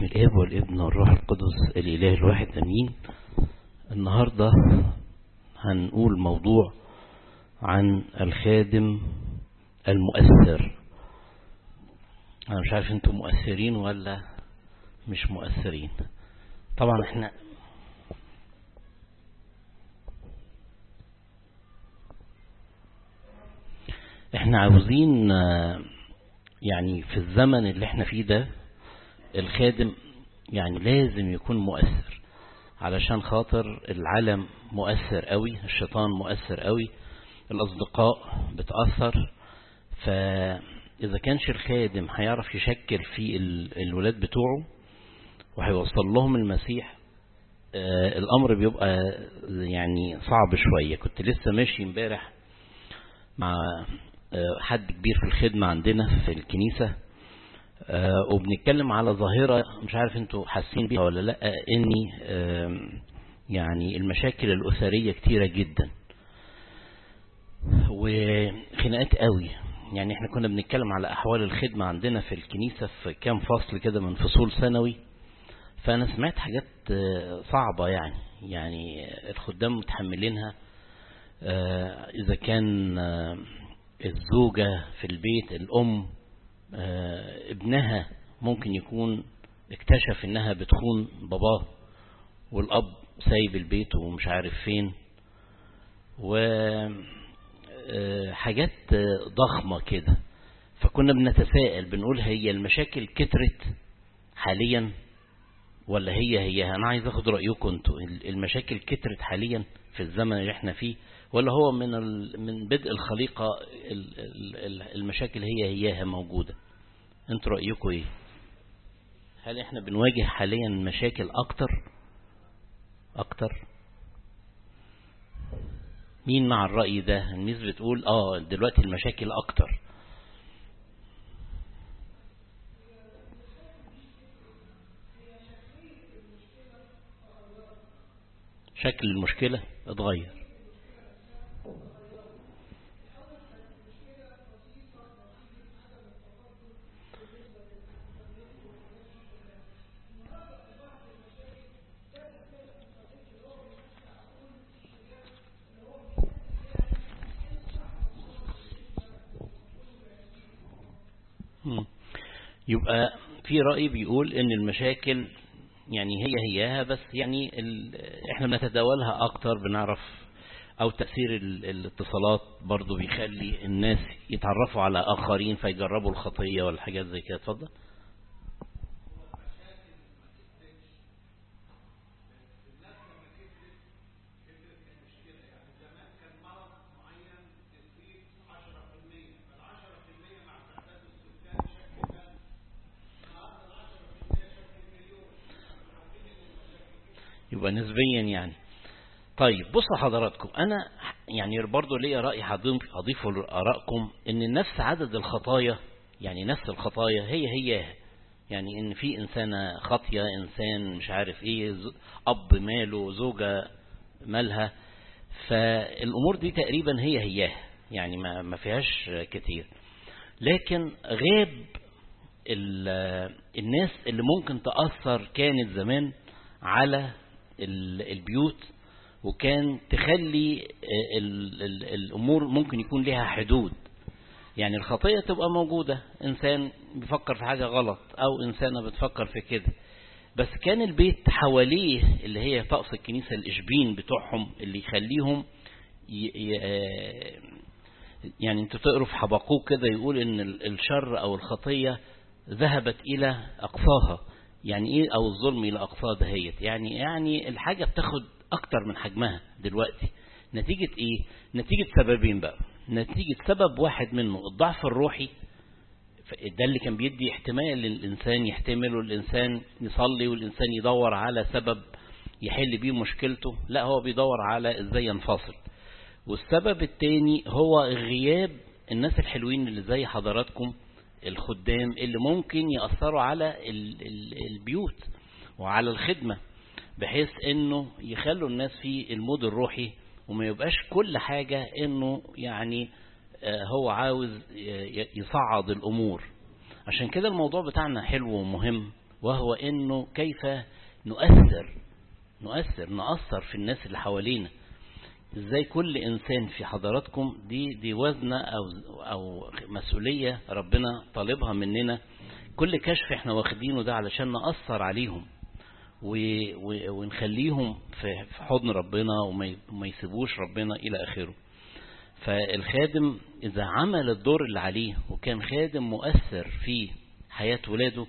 باسم الاب والابن والروح القدس الاله الواحد امين النهارده هنقول موضوع عن الخادم المؤثر انا مش عارف انتم مؤثرين ولا مش مؤثرين طبعا احنا احنا عاوزين يعني في الزمن اللي احنا فيه ده الخادم يعني لازم يكون مؤثر علشان خاطر العالم مؤثر قوي الشيطان مؤثر قوي الأصدقاء بتأثر فإذا كانش الخادم هيعرف يشكل في الولاد بتوعه وهيوصل لهم المسيح آه الأمر بيبقى يعني صعب شوية كنت لسه ماشي امبارح مع آه حد كبير في الخدمة عندنا في الكنيسة آه وبنتكلم على ظاهرة مش عارف انتوا حاسين بيها ولا لا اني يعني المشاكل الأسرية كتيرة جدا وخناقات قوي يعني احنا كنا بنتكلم على أحوال الخدمة عندنا في الكنيسة في كام فصل كده من فصول سنوي فأنا سمعت حاجات صعبة يعني يعني الخدام متحملينها إذا كان الزوجة في البيت الأم ابنها ممكن يكون اكتشف انها بتخون باباه والاب سايب البيت ومش عارف فين وحاجات ضخمة كده فكنا بنتساءل بنقول هي المشاكل كترت حاليا ولا هي هي انا عايز اخد رايكم انتوا المشاكل كترت حاليا في الزمن اللي احنا فيه ولا هو من من بدء الخليقة المشاكل هي هياها موجودة انتوا رأيكم ايه هل احنا بنواجه حاليا مشاكل اكتر اكتر مين مع الرأي ده الناس بتقول اه دلوقتي المشاكل اكتر شكل المشكلة اتغير يبقى في رأي بيقول ان المشاكل يعني هي هياها بس يعني احنا بنتداولها اكتر بنعرف او تأثير الاتصالات برضو بيخلي الناس يتعرفوا على اخرين فيجربوا الخطية والحاجات زي كده اتفضل يبقى نسبيا يعني طيب بصوا حضراتكم انا يعني برضو ليا رأي هضيفه لآرائكم ان نفس عدد الخطايا يعني نفس الخطايا هي هي يعني ان في انسانة خاطية انسان مش عارف ايه اب ماله زوجة مالها فالامور دي تقريبا هي هياها يعني ما ما فيهاش كتير لكن غاب الناس اللي ممكن تأثر كانت زمان على البيوت وكان تخلي ال ال الأمور ممكن يكون لها حدود يعني الخطية تبقى موجودة إنسان بيفكر في حاجة غلط أو إنسانة بتفكر في كده بس كان البيت حواليه اللي هي طقس الكنيسة الإشبين بتوعهم اللي يخليهم يعني انتوا تقروا في حبقوق كده يقول ان الشر او الخطية ذهبت الى اقصاها يعني ايه او الظلم الى اقصى دهيت يعني يعني الحاجة بتاخد اكتر من حجمها دلوقتي نتيجة ايه نتيجة سببين بقى نتيجة سبب واحد منه الضعف الروحي ده اللي كان بيدي احتمال للإنسان يحتمله الإنسان يصلي والإنسان يدور على سبب يحل بيه مشكلته لا هو بيدور على ازاي ينفصل والسبب التاني هو غياب الناس الحلوين اللي زي حضراتكم الخدام اللي ممكن يأثروا على البيوت وعلى الخدمة بحيث انه يخلوا الناس في المود الروحي وما يبقاش كل حاجة انه يعني هو عاوز يصعد الامور عشان كده الموضوع بتاعنا حلو ومهم وهو انه كيف نؤثر نؤثر نأثر في الناس اللي حوالينا ازاي كل انسان في حضراتكم دي دي وزنة او او مسؤولية ربنا طالبها مننا كل كشف احنا واخدينه ده علشان نأثر عليهم ونخليهم في حضن ربنا وما يسيبوش ربنا الى اخره فالخادم اذا عمل الدور اللي عليه وكان خادم مؤثر في حياة ولاده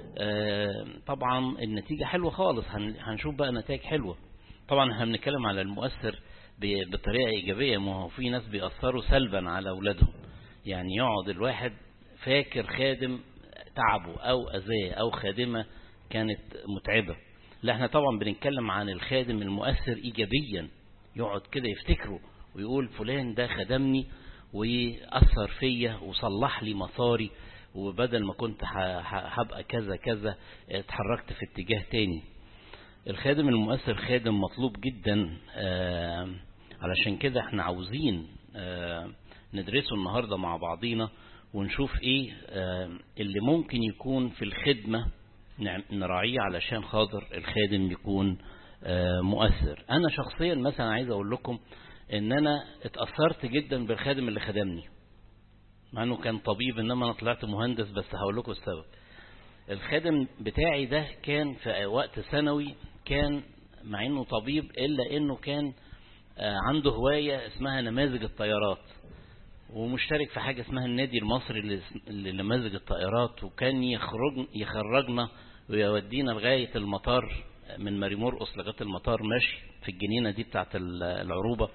طبعا النتيجة حلوة خالص هنشوف بقى نتائج حلوة طبعا احنا بنتكلم على المؤثر بطريقة إيجابية ما هو في ناس بيأثروا سلبا على أولادهم يعني يقعد الواحد فاكر خادم تعبه أو أذاه أو خادمة كانت متعبة لا احنا طبعا بنتكلم عن الخادم المؤثر إيجابيا يقعد كده يفتكره ويقول فلان ده خدمني وأثر فيا وصلح لي مساري وبدل ما كنت هبقى كذا كذا اتحركت في اتجاه تاني الخادم المؤثر خادم مطلوب جدا آه علشان كده احنا عاوزين آه ندرسه النهاردة مع بعضينا ونشوف ايه آه اللي ممكن يكون في الخدمة نراعيه علشان خاطر الخادم يكون مؤثر انا شخصيا مثلا عايز اقول لكم ان انا اتأثرت جدا بالخادم اللي خدمني مع انه كان طبيب انما انا طلعت مهندس بس هقول لكم السبب الخادم بتاعي ده كان في وقت ثانوي كان مع انه طبيب الا انه كان عنده هواية اسمها نماذج الطيارات ومشترك في حاجة اسمها النادي المصري لنماذج الطائرات وكان يخرج يخرجنا ويودينا لغاية المطار من ماري مرقص لغاية المطار ماشي في الجنينة دي بتاعت العروبة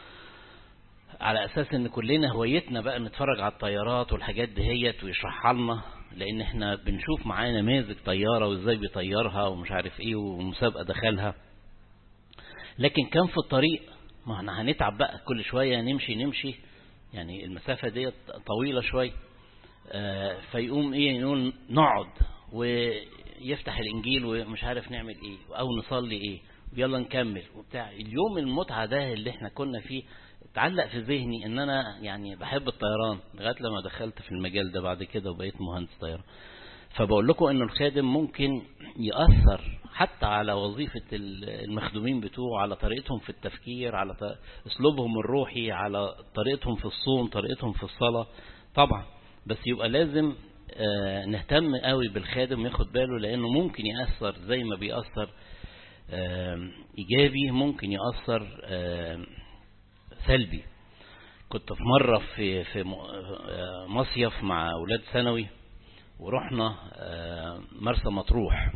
على اساس ان كلنا هوايتنا بقى نتفرج على الطيارات والحاجات دهيت ويشرحها لنا لان احنا بنشوف معاه نماذج طيارة وازاي بيطيرها ومش عارف ايه ومسابقة دخلها لكن كان في الطريق ما احنا هنتعب بقى كل شوية نمشي نمشي يعني المسافة ديت طويلة شوية آه فيقوم ايه نقول نقعد ويفتح الانجيل ومش عارف نعمل ايه او نصلي ايه يلا نكمل وبتاع اليوم المتعة ده اللي احنا كنا فيه اتعلق في ذهني ان انا يعني بحب الطيران لغايه لما دخلت في المجال ده بعد كده وبقيت مهندس طيران فبقول لكم ان الخادم ممكن يأثر حتى على وظيفة المخدومين بتوعه على طريقتهم في التفكير على اسلوبهم الروحي على طريقتهم في الصوم طريقتهم في الصلاة طبعا بس يبقى لازم نهتم قوي بالخادم وياخد باله لانه ممكن يأثر زي ما بيأثر ايجابي ممكن يأثر سلبي كنت في مرة في في مصيف مع أولاد ثانوي ورحنا مرسى مطروح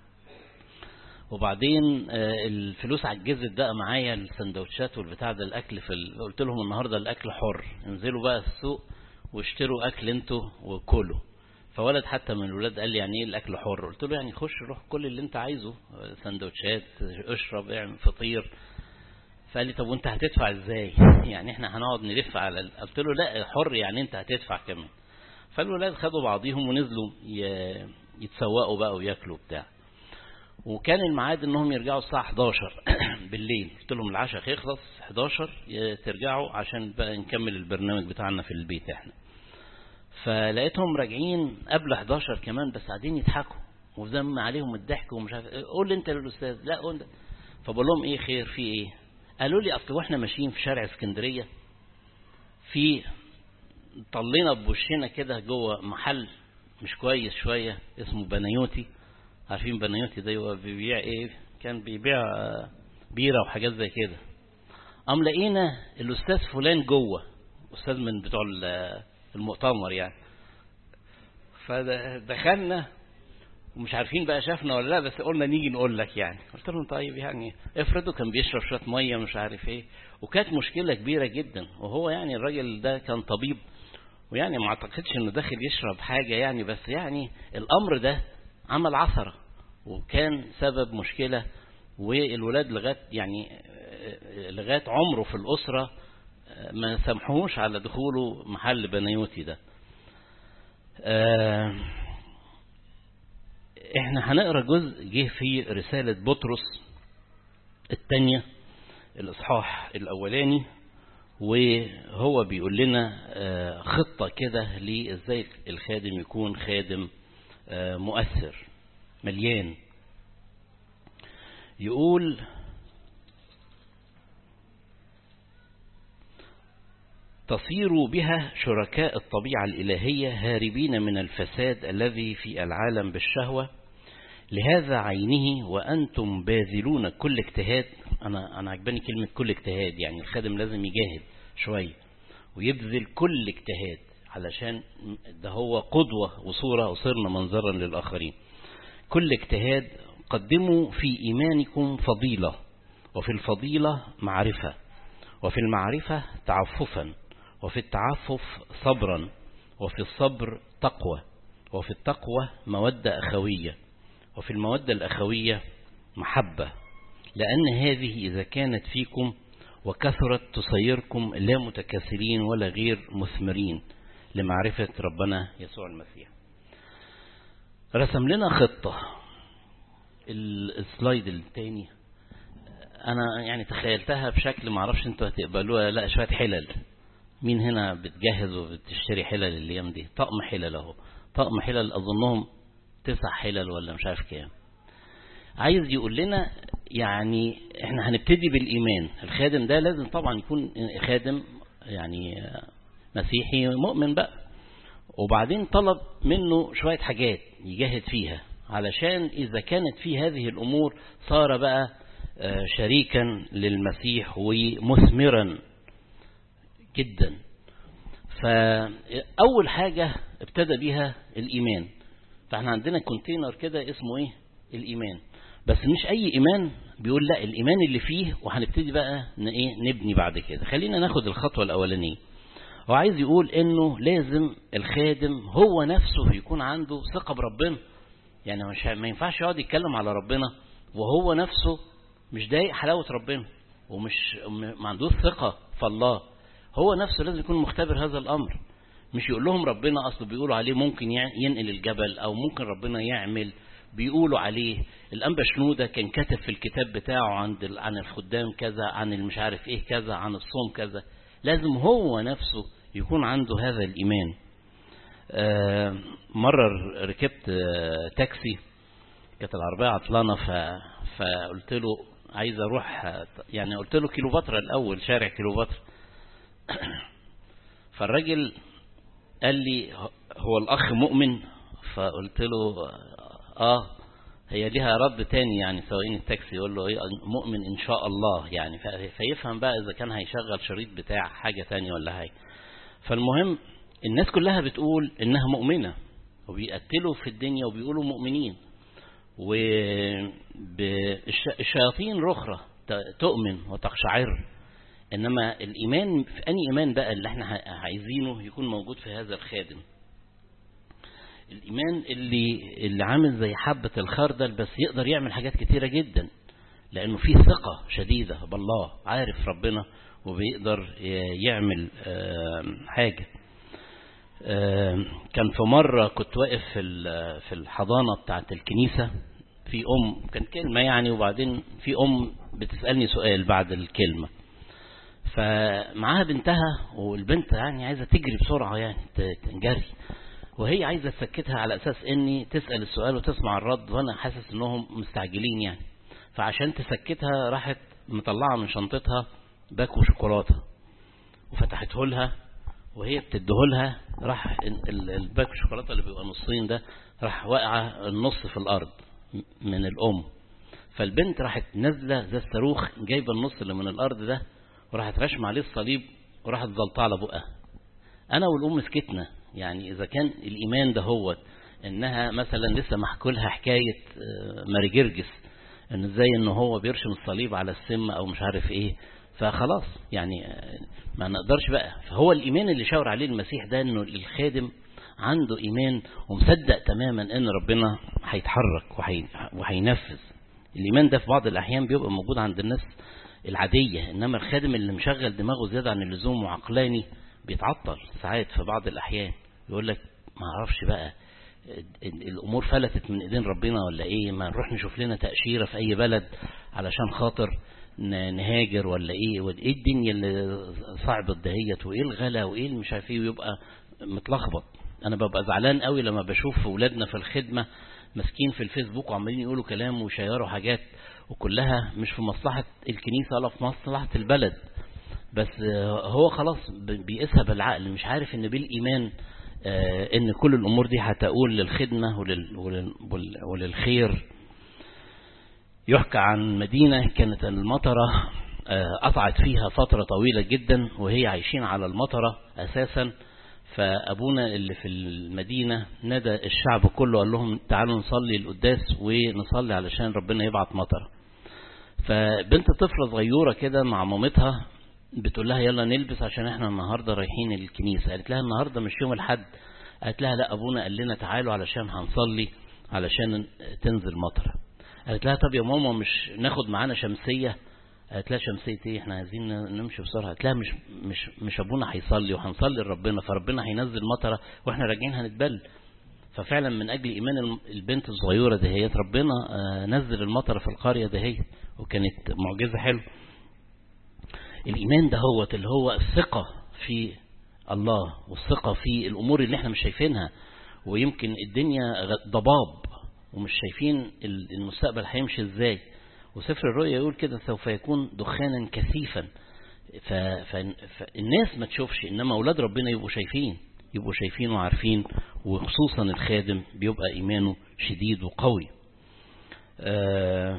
وبعدين الفلوس عجزت بقى معايا السندوتشات والبتاع ده الاكل في ال... قلت لهم النهارده الاكل حر انزلوا بقى السوق واشتروا اكل انتوا وكلوا فولد حتى من الولاد قال لي يعني ايه الاكل حر قلت له يعني خش روح كل اللي انت عايزه سندوتشات اشرب اعمل فطير فقال لي طب وانت هتدفع ازاي يعني احنا هنقعد نلف على ال... قلت له لا حر يعني انت هتدفع كمان فالولاد خدوا بعضيهم ونزلوا ي... يتسوقوا بقى وياكلوا بتاع وكان الميعاد انهم يرجعوا الساعة 11 بالليل قلت لهم العشاء هيخلص 11 ترجعوا عشان بقى نكمل البرنامج بتاعنا في البيت احنا فلقيتهم راجعين قبل 11 كمان بس قاعدين يضحكوا وزم عليهم الضحك ومش عارف قول لي انت للاستاذ لا قول ده فبقول لهم ايه خير في ايه قالوا لي اصل واحنا ماشيين في شارع اسكندريه في طلينا بوشنا كده جوه محل مش كويس شويه اسمه بنايوتي عارفين بنايوتي ده هو بيبيع ايه كان بيبيع بيره وحاجات زي كده قام لقينا الاستاذ فلان جوه استاذ من بتوع المؤتمر يعني فدخلنا ومش عارفين بقى شافنا ولا لا بس قلنا نيجي نقول لك يعني قلت لهم طيب يعني افرضوا كان بيشرب شويه ميه مش عارف ايه وكانت مشكله كبيره جدا وهو يعني الراجل ده كان طبيب ويعني ما اعتقدش انه داخل يشرب حاجه يعني بس يعني الامر ده عمل عثره وكان سبب مشكله والولاد لغايه يعني لغايه عمره في الاسره ما سامحوش على دخوله محل بنيوتي ده آه احنا هنقرا جزء جه في رسالة بطرس الثانية الإصحاح الأولاني وهو بيقول لنا خطة كده لإزاي الخادم يكون خادم مؤثر مليان يقول تصير بها شركاء الطبيعة الإلهية هاربين من الفساد الذي في العالم بالشهوة لهذا عينه وأنتم باذلون كل اجتهاد أنا أنا عجباني كلمة كل اجتهاد يعني الخادم لازم يجاهد شوية ويبذل كل اجتهاد علشان ده هو قدوة وصورة وصرنا منظرا للآخرين كل اجتهاد قدموا في إيمانكم فضيلة وفي الفضيلة معرفة وفي المعرفة تعففا وفي التعفف صبرا وفي الصبر تقوى وفي التقوى مودة أخوية وفي المودة الأخوية محبة لأن هذه إذا كانت فيكم وكثرت تصيركم لا متكاسلين ولا غير مثمرين لمعرفة ربنا يسوع المسيح رسم لنا خطة السلايد التاني أنا يعني تخيلتها بشكل معرفش انتوا هتقبلوها لا شوية حلل مين هنا بتجهز وبتشتري حلل الايام دي طقم حلل اهو طقم حلل اظنهم تسع حلل ولا مش عارف كام عايز يقول لنا يعني احنا هنبتدي بالايمان الخادم ده لازم طبعا يكون خادم يعني مسيحي مؤمن بقى وبعدين طلب منه شوية حاجات يجاهد فيها علشان إذا كانت في هذه الأمور صار بقى شريكا للمسيح ومثمرا جدا فأول حاجة ابتدى بيها الإيمان فاحنا عندنا كونتينر كده اسمه ايه الإيمان بس مش أي إيمان بيقول لا الإيمان اللي فيه وهنبتدي بقى ايه نبني بعد كده خلينا ناخد الخطوة الأولانية هو عايز يقول انه لازم الخادم هو نفسه يكون عنده ثقة بربنا يعني مش ما ينفعش يقعد يتكلم على ربنا وهو نفسه مش ضايق حلاوة ربنا ومش ما عندوش ثقة في الله هو نفسه لازم يكون مختبر هذا الأمر مش يقول لهم ربنا أصله بيقولوا عليه ممكن ينقل الجبل أو ممكن ربنا يعمل بيقولوا عليه الأنبا شنودة كان كاتب في الكتاب بتاعه عند عن الخدام كذا عن المش عارف إيه كذا عن الصوم كذا لازم هو نفسه يكون عنده هذا الإيمان آه مرة ركبت آه تاكسي كانت العربية عطلانة فقلت له عايز أروح يعني قلت له كيلوباترا الأول شارع كيلوباترا فالراجل قال لي هو الأخ مؤمن فقلت له آه هي ليها رد تاني يعني سواقين التاكسي يقول له مؤمن إن شاء الله يعني فيفهم بقى إذا كان هيشغل شريط بتاع حاجة تانية ولا حاجة فالمهم الناس كلها بتقول إنها مؤمنة وبيقتلوا في الدنيا وبيقولوا مؤمنين والشياطين رخرة تؤمن وتقشعر إنما الإيمان في أي إيمان بقى اللي احنا عايزينه يكون موجود في هذا الخادم الإيمان اللي اللي عامل زي حبة الخردل بس يقدر يعمل حاجات كتيرة جدا لأنه فيه ثقة شديدة بالله عارف ربنا وبيقدر يعمل حاجة كان في مرة كنت واقف في الحضانة بتاعت الكنيسة في أم كان كلمة يعني وبعدين في أم بتسألني سؤال بعد الكلمة فمعاها بنتها والبنت يعني عايزة تجري بسرعة يعني تنجري وهي عايزة تسكتها على أساس إني تسأل السؤال وتسمع الرد وأنا حاسس إنهم مستعجلين يعني فعشان تسكتها راحت مطلعة من شنطتها باكو شوكولاتة وفتحته لها وهي بتديه لها راح الباك الشوكولاتة اللي بيبقى نصين ده راح واقعة النص في الأرض من الأم فالبنت راحت نازلة زي الصاروخ جايبة النص اللي من الأرض ده وراحت رشم عليه الصليب وراحت زلطة على بقها أنا والأم سكتنا يعني إذا كان الإيمان ده هو إنها مثلا لسه محكولها حكاية ماري جرجس إن إزاي إن هو بيرشم الصليب على السم أو مش عارف إيه فخلاص يعني ما نقدرش بقى فهو الإيمان اللي شاور عليه المسيح ده إنه الخادم عنده إيمان ومصدق تماما إن ربنا هيتحرك وهينفذ الإيمان ده في بعض الأحيان بيبقى موجود عند الناس العادية إنما الخادم اللي مشغل دماغه زيادة عن اللزوم وعقلاني بيتعطل ساعات في بعض الأحيان يقول لك ما اعرفش بقى الأمور فلتت من إيدين ربنا ولا إيه ما نروح نشوف لنا تأشيرة في أي بلد علشان خاطر نهاجر ولا إيه وإيه الدنيا اللي صعبت دهيت وإيه الغلا وإيه اللي مش عارف إيه ويبقى متلخبط أنا ببقى زعلان قوي لما بشوف أولادنا في الخدمة ماسكين في الفيسبوك وعمالين يقولوا كلام ويشيروا حاجات وكلها مش في مصلحة الكنيسة ولا في مصلحة البلد بس هو خلاص بيقيسها بالعقل مش عارف ان بالايمان ان كل الامور دي هتقول للخدمة ولل ولل وللخير يحكى عن مدينة كانت المطرة قطعت فيها فترة طويلة جدا وهي عايشين على المطرة اساسا فابونا اللي في المدينة نادى الشعب كله قال لهم تعالوا نصلي القداس ونصلي علشان ربنا يبعت مطر فبنت طفلة صغيرة كده مع مامتها بتقول لها يلا نلبس عشان احنا النهاردة رايحين الكنيسة قالت لها النهاردة مش يوم الحد قالت لها لا ابونا قال لنا تعالوا علشان هنصلي علشان تنزل مطر قالت لها طب يا ماما مش ناخد معانا شمسية قالت لها شمسية ايه احنا عايزين نمشي بسرعة قالت لها مش مش مش ابونا هيصلي وهنصلي لربنا فربنا هينزل مطرة واحنا راجعين هنتبل ففعلا من اجل ايمان البنت الصغيرة دهيت ربنا نزل المطرة في القرية دهيت وكانت معجزة حلوه الإيمان ده هو اللي هو الثقة في الله والثقة في الأمور اللي احنا مش شايفينها ويمكن الدنيا ضباب ومش شايفين المستقبل هيمشي ازاي وسفر الرؤيا يقول كده سوف يكون دخانا كثيفا فالناس ما تشوفش انما اولاد ربنا يبقوا شايفين يبقوا شايفين وعارفين وخصوصا الخادم بيبقى ايمانه شديد وقوي آه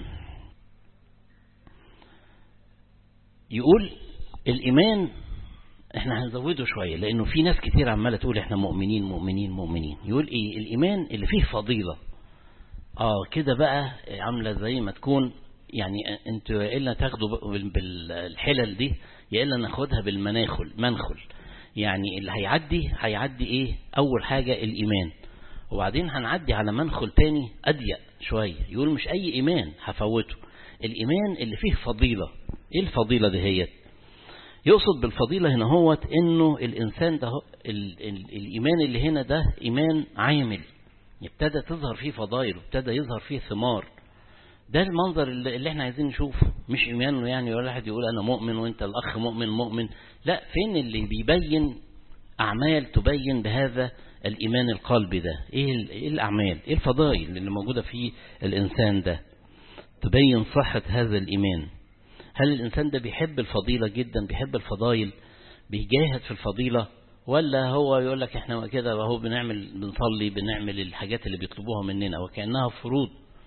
يقول الإيمان احنا هنزوده شوية لأنه في ناس كتير عمالة تقول احنا مؤمنين مؤمنين مؤمنين يقول ايه الإيمان اللي فيه فضيلة اه كده بقى عاملة زي ما تكون يعني انتوا يا إلا تاخدوا بالحلل دي يا إلا ناخدها بالمناخل منخل يعني اللي هيعدي هيعدي ايه أول حاجة الإيمان وبعدين هنعدي على منخل تاني أضيق شوية يقول مش أي إيمان هفوته الإيمان اللي فيه فضيلة ايه الفضيلة دي هي يقصد بالفضيلة هنا هو انه الانسان ده ال ال الايمان اللي هنا ده ايمان عامل ابتدى تظهر فيه فضائل وابتدى يظهر فيه ثمار ده المنظر اللي, اللي احنا عايزين نشوفه مش ايمان يعني ولا واحد يقول انا مؤمن وانت الاخ مؤمن مؤمن لا فين اللي بيبين اعمال تبين بهذا الايمان القلبي ده ايه, إيه الاعمال ايه الفضائل اللي موجودة في الانسان ده تبين صحة هذا الايمان هل الإنسان ده بيحب الفضيلة جدا بيحب الفضائل بيجاهد في الفضيلة ولا هو يقول لك احنا كده اهو بنعمل بنصلي بنعمل الحاجات اللي بيطلبوها مننا وكأنها فروض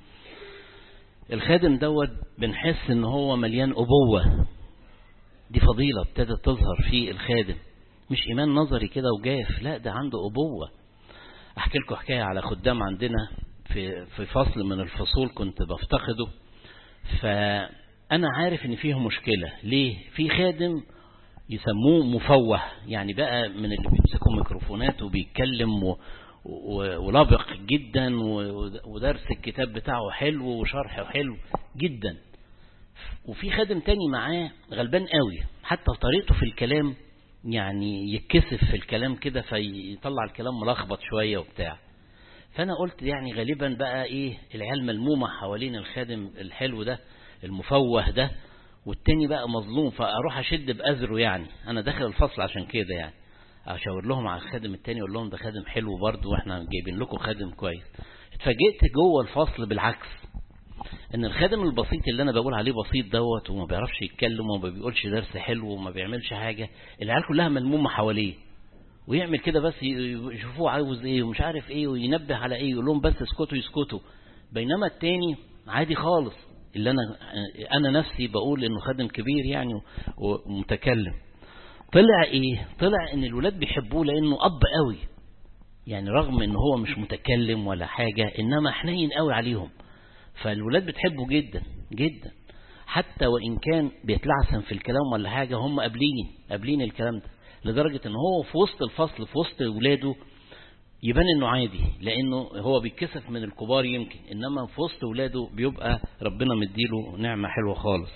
الخادم دوت بنحس ان هو مليان أبوة دي فضيلة ابتدت تظهر في الخادم مش إيمان نظري كده وجاف لا ده عنده أبوة أحكي لكم حكاية على خدام عندنا في في فصل من الفصول كنت بفتقده ف أنا عارف إن فيه مشكلة ليه في خادم يسموه مفوه يعني بقى من اللي بيمسكوا ميكروفونات وبيتكلم و... و... ولبق جدا و... ودرس الكتاب بتاعه حلو وشرحه حلو جدا وفي خادم تاني معاه غلبان قوي حتى طريقته في الكلام يعني يتكسف في الكلام كده فيطلع الكلام ملخبط شوية وبتاع فأنا قلت يعني غالبا بقى إيه العيال ملمومة حوالين الخادم الحلو ده المفوه ده والتاني بقى مظلوم فاروح اشد بأزره يعني انا داخل الفصل عشان كده يعني اشاور لهم على الخادم التاني اقول لهم ده خادم حلو برضه واحنا جايبين لكم خادم كويس اتفاجئت جوه الفصل بالعكس ان الخادم البسيط اللي انا بقول عليه بسيط دوت وما بيعرفش يتكلم وما بيقولش درس حلو وما بيعملش حاجة العيال كلها ملمومة حواليه ويعمل كده بس يشوفوه عاوز ايه ومش عارف ايه وينبه على ايه يقول لهم بس اسكتوا يسكتوا بينما التاني عادي خالص اللي انا انا نفسي بقول انه خادم كبير يعني ومتكلم طلع ايه طلع ان الولاد بيحبوه لانه اب قوي يعني رغم ان هو مش متكلم ولا حاجة انما حنين قوي عليهم فالولاد بتحبه جدا جدا حتى وان كان بيتلعثم في الكلام ولا حاجة هم قابلين قابلين الكلام ده لدرجة ان هو في وسط الفصل في وسط ولاده يبان انه عادي لانه هو بيتكسف من الكبار يمكن انما في وسط ولاده بيبقى ربنا مديله نعمة حلوة خالص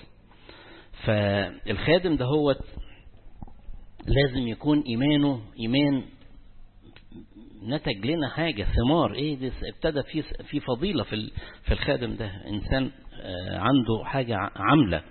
فالخادم ده هو لازم يكون ايمانه ايمان نتج لنا حاجة ثمار ايه ده ابتدى في في فضيلة في في الخادم ده انسان عنده حاجة عاملة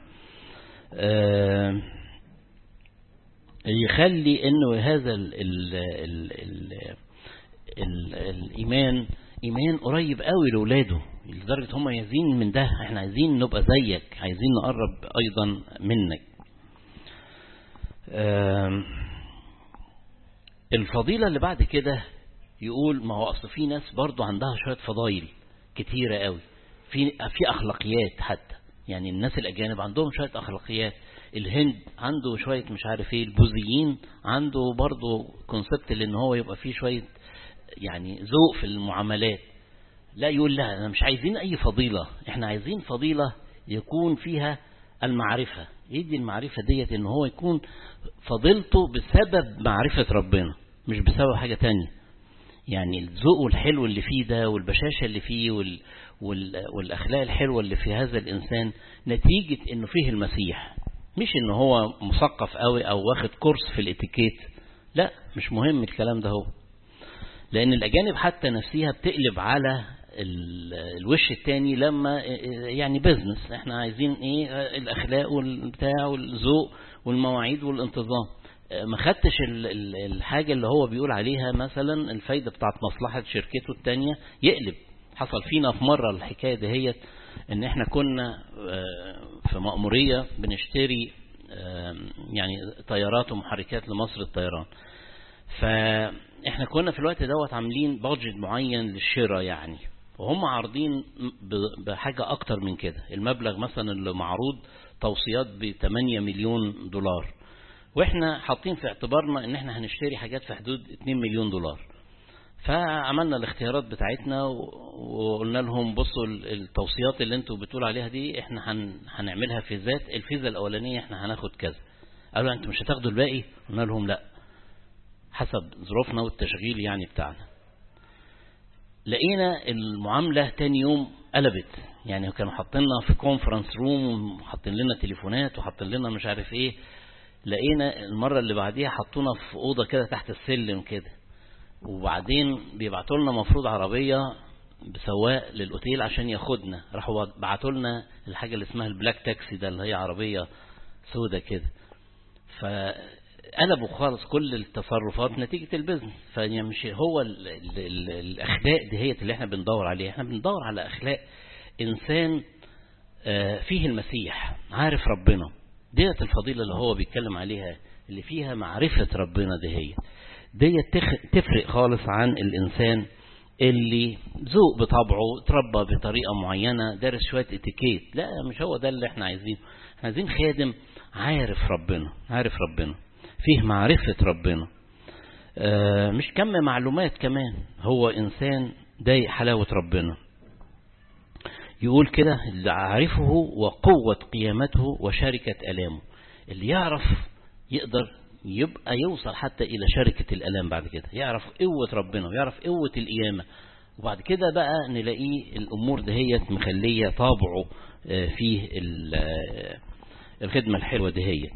يخلي انه هذا ال ال ال ال ال الإيمان إيمان قريب قوي لأولاده لدرجة هم عايزين من ده احنا عايزين نبقى زيك عايزين نقرب أيضا منك الفضيلة اللي بعد كده يقول ما هو أصل في ناس برضو عندها شوية فضايل كتيرة قوي في في أخلاقيات حتى يعني الناس الأجانب عندهم شوية أخلاقيات الهند عنده شوية مش عارف ايه البوذيين عنده برضو كونسبت لان هو يبقى فيه شوية يعني ذوق في المعاملات لا يقول لا انا مش عايزين اي فضيلة احنا عايزين فضيلة يكون فيها المعرفة يدي المعرفة ديت ان هو يكون فضيلته بسبب معرفة ربنا مش بسبب حاجة تانية يعني الذوق الحلو اللي فيه ده والبشاشة اللي فيه وال وال والأخلاق الحلوة اللي في هذا الإنسان نتيجة إنه فيه المسيح مش إنه هو مثقف قوي أو واخد كورس في الاتيكيت لا مش مهم الكلام ده هو لأن الأجانب حتى نفسها بتقلب على الوش التاني لما يعني بزنس احنا عايزين ايه الاخلاق والبتاع والذوق والمواعيد والانتظام ما خدتش الحاجة اللي هو بيقول عليها مثلا الفايدة بتاعت مصلحة شركته التانية يقلب حصل فينا في مرة الحكاية دهيت ان احنا كنا في مأمورية بنشتري يعني طيارات ومحركات لمصر الطيران فاحنا كنا في الوقت دوت عاملين بادجت معين للشراء يعني وهم عارضين بحاجة اكتر من كده المبلغ مثلا اللي معروض توصيات ب 8 مليون دولار واحنا حاطين في اعتبارنا ان احنا هنشتري حاجات في حدود 2 مليون دولار فعملنا الاختيارات بتاعتنا وقلنا لهم بصوا التوصيات اللي انتوا بتقول عليها دي احنا هن هنعملها في ذات الفيزا الاولانيه احنا هناخد كذا قالوا انتوا مش هتاخدوا الباقي قلنا لهم لا حسب ظروفنا والتشغيل يعني بتاعنا لقينا المعامله تاني يوم قلبت يعني كانوا حاطيننا في كونفرنس روم وحاطين لنا تليفونات وحاطين لنا مش عارف ايه لقينا المره اللي بعديها حطونا في اوضه كده تحت السلم كده وبعدين بيبعتوا لنا مفروض عربية بسواق للأوتيل عشان ياخدنا راحوا بعتوا لنا الحاجة اللي اسمها البلاك تاكسي ده اللي هي عربية سودة كده فقلبوا خالص كل التصرفات نتيجة البزنس فمش هو ال ال ال الأخلاق دي هي اللي احنا بندور عليها احنا بندور على أخلاق إنسان فيه المسيح عارف ربنا ديت الفضيلة اللي هو بيتكلم عليها اللي فيها معرفة ربنا دي هي ديت تفرق خالص عن الإنسان اللي ذوق بطبعه اتربى بطريقة معينة دارس شوية اتيكيت لا مش هو ده اللي احنا عايزينه احنا عايزين خادم عارف ربنا عارف ربنا فيه معرفة ربنا اه مش كم معلومات كمان هو إنسان ضايق حلاوة ربنا يقول كده اللي عارفه وقوة قيامته وشركة ألامه اللي يعرف يقدر يبقى يوصل حتى إلى شركة الألام بعد كده يعرف قوة ربنا ويعرف قوة القيامة وبعد كده بقى نلاقيه الأمور دهيت مخلية طابعه فيه الخدمة الحلوة دهيت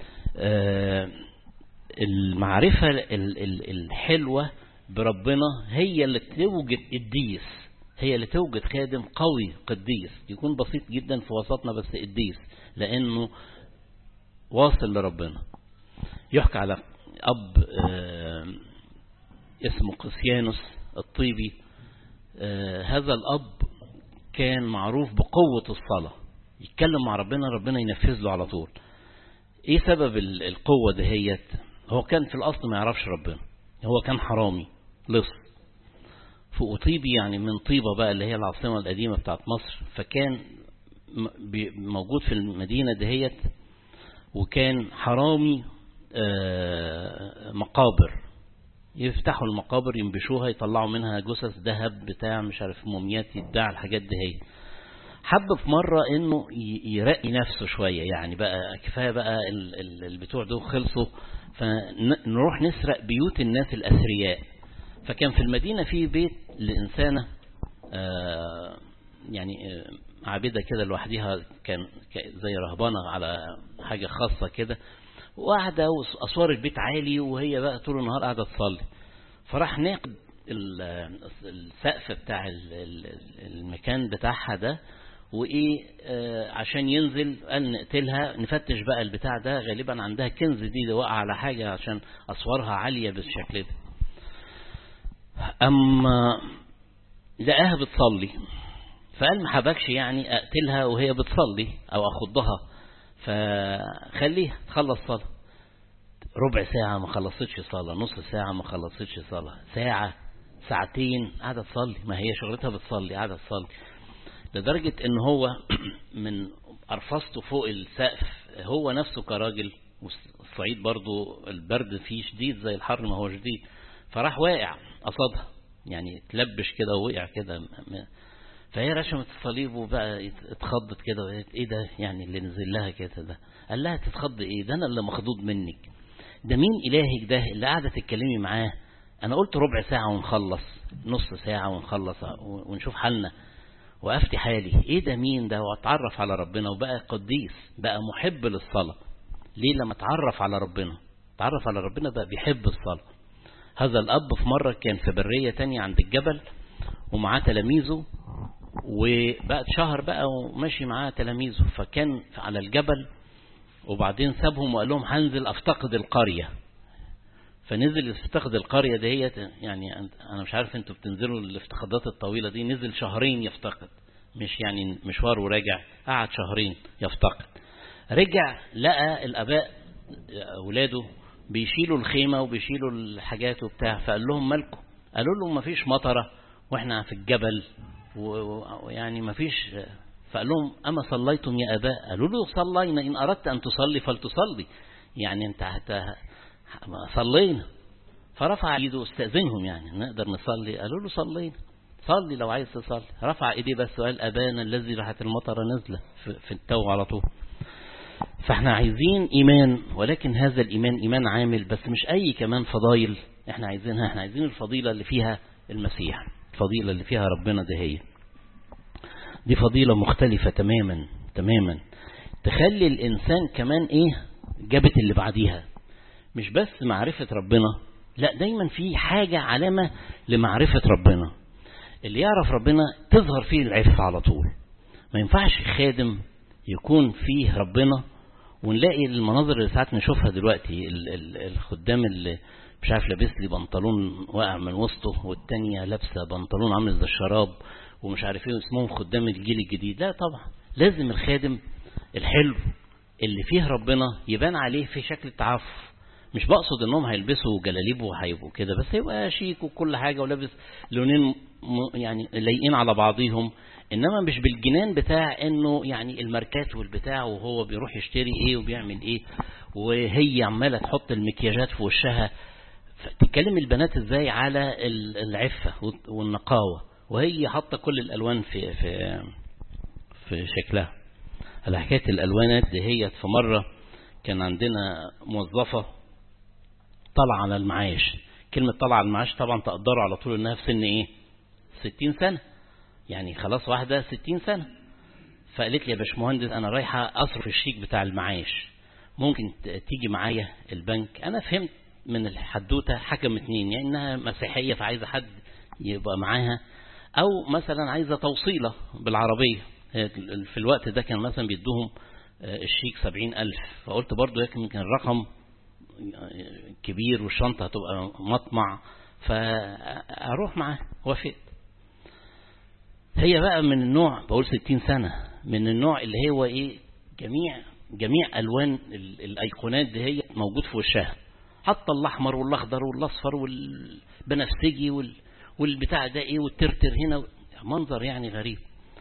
المعرفة الحلوة بربنا هي اللي توجد قديس هي اللي توجد خادم قوي قديس يكون بسيط جدا في وسطنا بس قديس لأنه واصل لربنا يحكى على أب اسمه قسيانوس الطيبي هذا الأب كان معروف بقوة الصلاة يتكلم مع ربنا ربنا ينفذ له على طول ايه سبب القوة دهيت هو كان في الأصل ما يعرفش ربنا هو كان حرامي لص في أطيبي يعني من طيبة بقى اللي هي العاصمة القديمة بتاعت مصر فكان موجود في المدينة دهيت وكان حرامي مقابر يفتحوا المقابر ينبشوها يطلعوا منها جثث ذهب بتاع مش عارف موميات يدعى الحاجات دي هي حب في مرة انه يرقي نفسه شوية يعني بقى كفاية بقى البتوع دول خلصوا فنروح نسرق بيوت الناس الأثرياء فكان في المدينة في بيت لإنسانة يعني عابدة كده لوحدها كان زي رهبانة على حاجة خاصة كده وقاعدة وأسوار البيت عالي وهي بقى طول النهار قاعدة تصلي فراح ناقد السقف بتاع المكان بتاعها ده وايه آه عشان ينزل قال نقتلها نفتش بقى البتاع ده غالبا عندها كنز دي وقع على حاجة عشان أسوارها عالية بالشكل ده أما لقاها بتصلي فقال ما حبكش يعني اقتلها وهي بتصلي او اخضها فخليها تخلص صلاة ربع ساعة ما خلصتش صلاة نص ساعة ما خلصتش صلاة ساعة ساعتين قاعدة تصلي ما هي شغلتها بتصلي قاعدة تصلي لدرجة ان هو من ارفصته فوق السقف هو نفسه كراجل الصعيد برضو البرد فيه شديد زي الحر ما هو شديد فراح واقع قصدها يعني تلبش كده ووقع كده فهي رشمت الصليب وبقى اتخضت كده ايه ده يعني اللي نزل لها كده ده قال لها تتخض ايه ده انا اللي مخضوض منك ده مين الهك ده اللي قاعده تتكلمي معاه انا قلت ربع ساعه ونخلص نص ساعه ونخلص ونشوف حالنا وافتي حالي ايه ده مين ده واتعرف على ربنا وبقى قديس بقى محب للصلاه ليه لما اتعرف على ربنا اتعرف على ربنا بقى بيحب الصلاه هذا الاب في مره كان في بريه تانية عند الجبل ومعاه تلاميذه وبقت شهر بقى وماشي معاه تلاميذه فكان على الجبل وبعدين سابهم وقال لهم هنزل افتقد القرية فنزل يفتقد القرية ديت يعني انا مش عارف انتوا بتنزلوا الافتقادات الطويلة دي نزل شهرين يفتقد مش يعني مشوار وراجع قعد شهرين يفتقد رجع لقى الاباء اولاده بيشيلوا الخيمة وبيشيلوا الحاجات وبتاع فقال لهم مالكم قالوا له ما فيش مطرة واحنا في الجبل ويعني ما فيش فقال لهم أما صليتم يا أباء قالوا له صلينا إن أردت أن تصلي فلتصلي يعني أنت حتى صلينا فرفع ايده استأذنهم يعني نقدر نصلي قالوا له صلينا صلي لو عايز تصلي رفع ايديه بس وقال أبانا الذي راحت المطر نزلة في التو على طول فاحنا عايزين إيمان ولكن هذا الإيمان إيمان عامل بس مش أي كمان فضايل احنا عايزينها احنا عايزين الفضيلة اللي فيها المسيح الفضيلة اللي فيها ربنا ده هي دي فضيلة مختلفة تماما تماما تخلي الإنسان كمان إيه جابت اللي بعديها مش بس معرفة ربنا لا دايما في حاجة علامة لمعرفة ربنا اللي يعرف ربنا تظهر فيه العفة على طول ما ينفعش خادم يكون فيه ربنا ونلاقي المناظر اللي ساعات نشوفها دلوقتي الخدام اللي مش عارف لابس لي بنطلون واقع من وسطه والتانية لابسة بنطلون عامل زي الشراب ومش عارف ايه اسمهم خدام الجيل الجديد لا طبعا لازم الخادم الحلو اللي فيه ربنا يبان عليه في شكل التعفف مش بقصد انهم هيلبسوا جلاليب وهيبقوا كده بس يبقى شيك وكل حاجة ولابس لونين يعني لايقين على بعضيهم انما مش بالجنان بتاع انه يعني الماركات والبتاع وهو بيروح يشتري ايه وبيعمل ايه وهي عمالة تحط المكياجات في وشها تتكلم البنات ازاي على العفة والنقاوة وهي حاطة كل الالوان في في في شكلها على حكاية الالوانات دي هي في مرة كان عندنا موظفة طلع على المعاش كلمة طلع على المعاش طبعا تقدروا على طول انها في سن ايه ستين سنة يعني خلاص واحدة ستين سنة فقالت لي يا باشمهندس انا رايحة اصرف الشيك بتاع المعاش ممكن تيجي معايا البنك انا فهمت من الحدوتة حكم اتنين يعني انها مسيحية فعايزة حد يبقى معاها او مثلا عايزة توصيلة بالعربية في الوقت ده كان مثلا بيدوهم الشيك سبعين ألف فقلت برضو يمكن الرقم كبير والشنطة هتبقى مطمع فأروح معاه وافقت هي بقى من النوع بقول ستين سنة من النوع اللي هو ايه جميع جميع ألوان الأيقونات دي هي موجود في وشها حتى الأحمر والأخضر والأصفر والبنفسجي وال... والبتاع ده ايه والترتر هنا منظر يعني غريب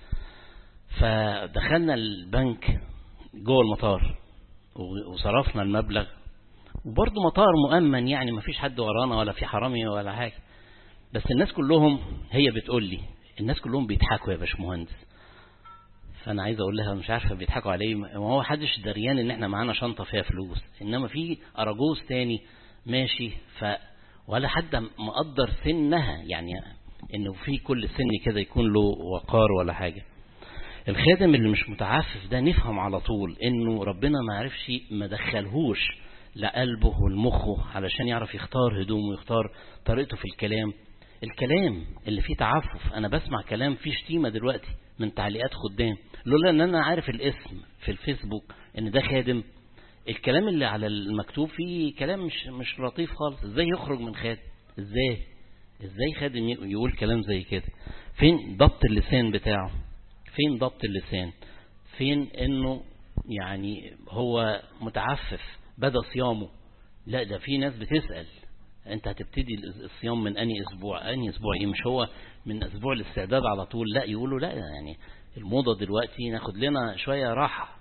فدخلنا البنك جوه المطار وصرفنا المبلغ وبرضه مطار مؤمن يعني ما فيش حد ورانا ولا في حرامي ولا حاجة بس الناس كلهم هي بتقول لي الناس كلهم بيضحكوا يا باشمهندس فانا عايز اقول لها مش عارفه بيضحكوا على ايه ما هو حدش دريان ان احنا معانا شنطه فيها فلوس انما في اراجوز تاني ماشي ف ولا حد مقدر سنها يعني انه في كل سن كده يكون له وقار ولا حاجه الخادم اللي مش متعفف ده نفهم على طول انه ربنا ما عرفش ما دخلهوش لقلبه ولمخه علشان يعرف يختار هدومه ويختار طريقته في الكلام الكلام اللي فيه تعفف انا بسمع كلام فيه شتيمة دلوقتي من تعليقات خدام لولا ان انا عارف الاسم في الفيسبوك ان ده خادم الكلام اللي على المكتوب فيه كلام مش مش لطيف خالص ازاي يخرج من خادم ازاي ازاي خادم يقول كلام زي كده فين ضبط اللسان بتاعه فين ضبط اللسان فين انه يعني هو متعفف بدا صيامه لا ده في ناس بتسأل انت هتبتدي الصيام من اني اسبوع اني اسبوع ايه مش هو من اسبوع الاستعداد على طول لا يقولوا لا يعني الموضة دلوقتي ناخد لنا شوية راحة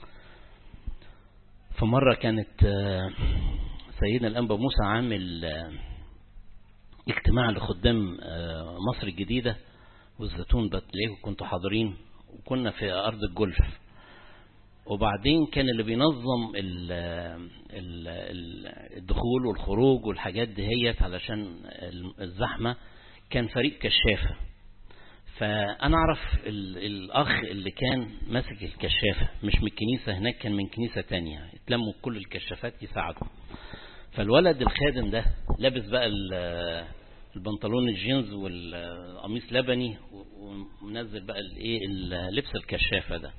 فمرة كانت سيدنا الأنبا موسى عامل اجتماع لخدام مصر الجديدة والزيتون بتلاقيكم كنتوا حاضرين وكنا في أرض الجولف وبعدين كان اللي بينظم ال ال الدخول والخروج والحاجات دهيت علشان الزحمة كان فريق كشافة فأنا أعرف الأخ اللي كان ماسك الكشافة مش من الكنيسة هناك كان من كنيسة تانية اتلموا كل الكشافات يساعدوا فالولد الخادم ده لابس بقى البنطلون الجينز والقميص لبني ومنزل بقى الايه لبس الكشافة ده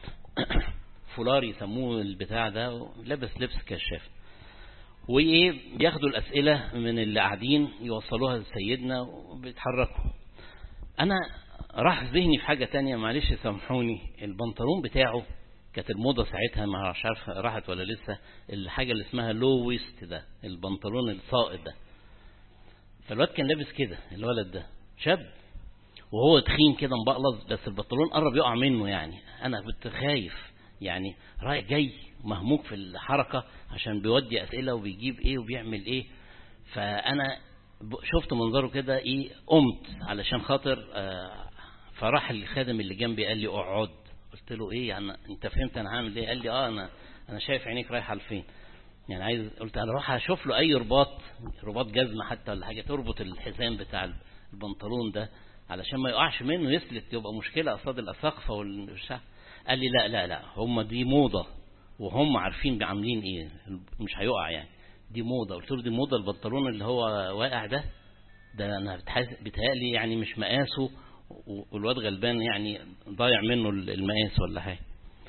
فولار يسموه البتاع ده لابس لبس كشاف وايه بياخدوا الاسئله من اللي قاعدين يوصلوها لسيدنا وبيتحركوا انا راح ذهني في حاجه تانية معلش سامحوني البنطلون بتاعه كانت الموضه ساعتها ما مش عارف راحت ولا لسه الحاجه اللي اسمها لو ويست ده البنطلون الساقط ده فالواد كان لابس كده الولد ده شاب وهو تخين كده مبقلص بس البنطلون قرب يقع منه يعني انا كنت خايف يعني رايح جاي مهموك في الحركة عشان بيودي أسئلة وبيجيب إيه وبيعمل إيه فأنا شفت منظره كده إيه قمت علشان خاطر آه فراح الخادم اللي جنبي قال لي اقعد قلت له إيه يعني أنت فهمت أنا هعمل إيه قال لي آه أنا أنا شايف عينيك رايحة لفين يعني عايز قلت أنا اروح أشوف له أي رباط رباط جزمة حتى ولا حاجة تربط الحزام بتاع البنطلون ده علشان ما يقعش منه يسلت يبقى مشكلة قصاد الأساقفة والشعب قال لي لا لا لا هم دي موضة وهم عارفين عاملين ايه مش هيقع يعني دي موضة قلت له دي موضة البنطلون اللي هو واقع ده ده انا بتهيألي يعني مش مقاسه والواد غلبان يعني ضايع منه المقاس ولا حاجة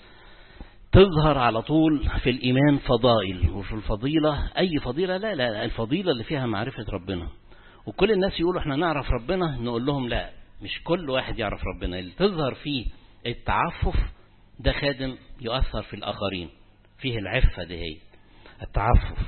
تظهر على طول في الإيمان فضائل وفي الفضيلة أي فضيلة لا لا, لا الفضيلة اللي فيها معرفة ربنا وكل الناس يقولوا احنا نعرف ربنا نقول لهم لا مش كل واحد يعرف ربنا اللي تظهر فيه التعفف ده خادم يؤثر في الآخرين فيه العفة دي هي التعفف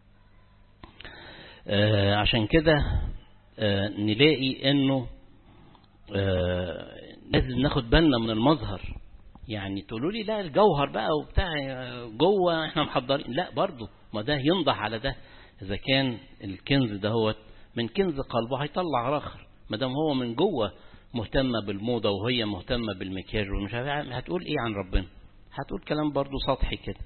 آه عشان كده آه نلاقي انه آه لازم ناخد بالنا من المظهر يعني تقولوا لي لا الجوهر بقى وبتاع جوه احنا محضرين لا برضه ما ده ينضح على ده اذا كان الكنز ده هو من كنز قلبه هيطلع اخر ما دام هو من جوه مهتمة بالموضة وهي مهتمة بالمكياج ومش عارف هتقول ايه عن ربنا هتقول كلام برضو سطحي كده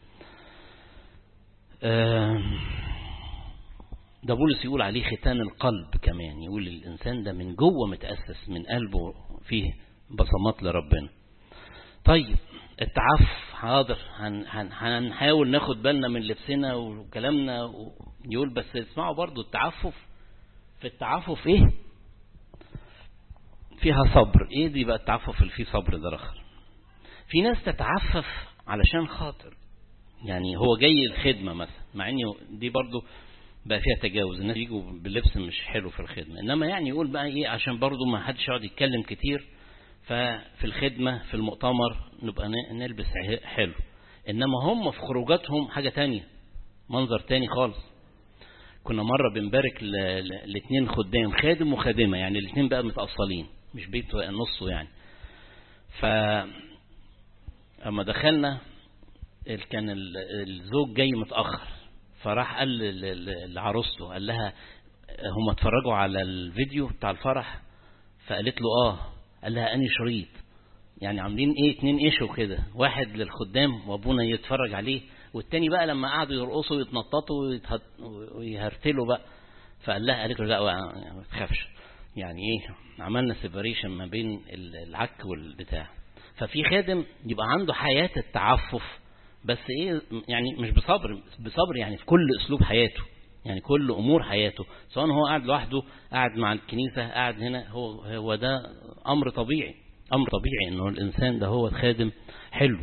ده بولس يقول عليه ختان القلب كمان يقول الإنسان ده من جوه متأسس من قلبه فيه بصمات لربنا طيب التعفف حاضر هنحاول ناخد بالنا من لبسنا وكلامنا يقول بس اسمعوا برضو التعفف في التعفف ايه فيها صبر ايه دي بقى التعفف اللي فيه صبر ده رخر في ناس تتعفف علشان خاطر يعني هو جاي الخدمة مثلا مع ان دي برضو بقى فيها تجاوز الناس يجوا باللبس مش حلو في الخدمة انما يعني يقول بقى ايه عشان برضو ما حدش يقعد يتكلم كتير ففي الخدمة في المؤتمر نبقى نلبس حلو انما هم في خروجاتهم حاجة تانية منظر تاني خالص كنا مرة بنبارك الاثنين خدام خادم وخادمة يعني الاثنين بقى متأصلين مش بيت نصه يعني ف اما دخلنا كان الزوج جاي متأخر فراح قال لعروسته قال لها هم اتفرجوا على الفيديو بتاع الفرح فقالت له اه قال لها اني شريط يعني عاملين ايه اتنين ايشو كده واحد للخدام وابونا يتفرج عليه والتاني بقى لما قعدوا يرقصوا ويتنططوا ويهرتلوا بقى فقال لها قالت له لا ما تخافش يعني ايه عملنا سيبريشن ما بين العك والبتاع ففي خادم يبقى عنده حياة التعفف بس ايه يعني مش بصبر بصبر يعني في كل اسلوب حياته يعني كل امور حياته سواء هو قاعد لوحده قاعد مع الكنيسة قاعد هنا هو هو ده امر طبيعي امر طبيعي انه الانسان ده هو الخادم حلو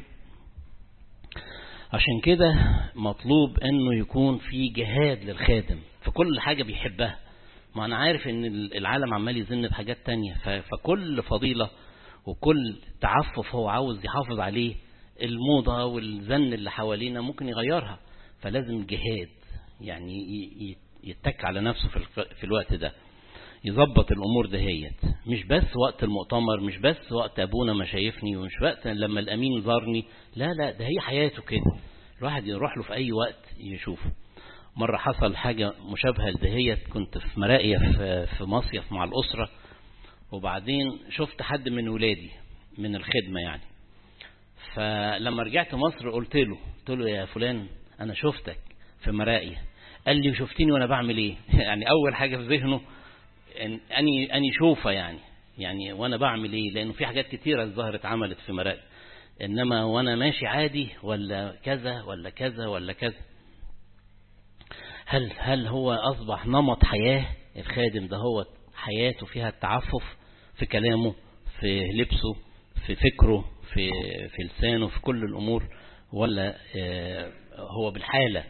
عشان كده مطلوب انه يكون في جهاد للخادم في كل حاجة بيحبها ما أنا عارف إن العالم عمال يزن بحاجات تانية فكل فضيلة وكل تعفف هو عاوز يحافظ عليه الموضة والزن اللي حوالينا ممكن يغيرها فلازم جهاد يعني يتك على نفسه في الوقت ده يظبط الأمور دهيت مش بس وقت المؤتمر مش بس وقت أبونا ما شايفني ومش وقت لما الأمين زارني لا لا ده هي حياته كده الواحد يروح له في أي وقت يشوفه مرة حصل حاجة مشابهة لدهيت كنت في مراقية في مصيف مع الأسرة وبعدين شفت حد من ولادي من الخدمة يعني فلما رجعت مصر قلت له قلت له يا فلان أنا شفتك في مراقية قال لي وشفتني وأنا بعمل إيه يعني أول حاجة في ذهنه أني أني شوفه يعني يعني وأنا بعمل إيه لأنه في حاجات كتيرة ظهرت عملت في مراقية إنما وأنا ماشي عادي ولا كذا ولا كذا ولا كذا هل هل هو أصبح نمط حياة الخادم ده هو حياته فيها التعفف في كلامه في لبسه في فكره في في لسانه في كل الأمور ولا هو بالحالة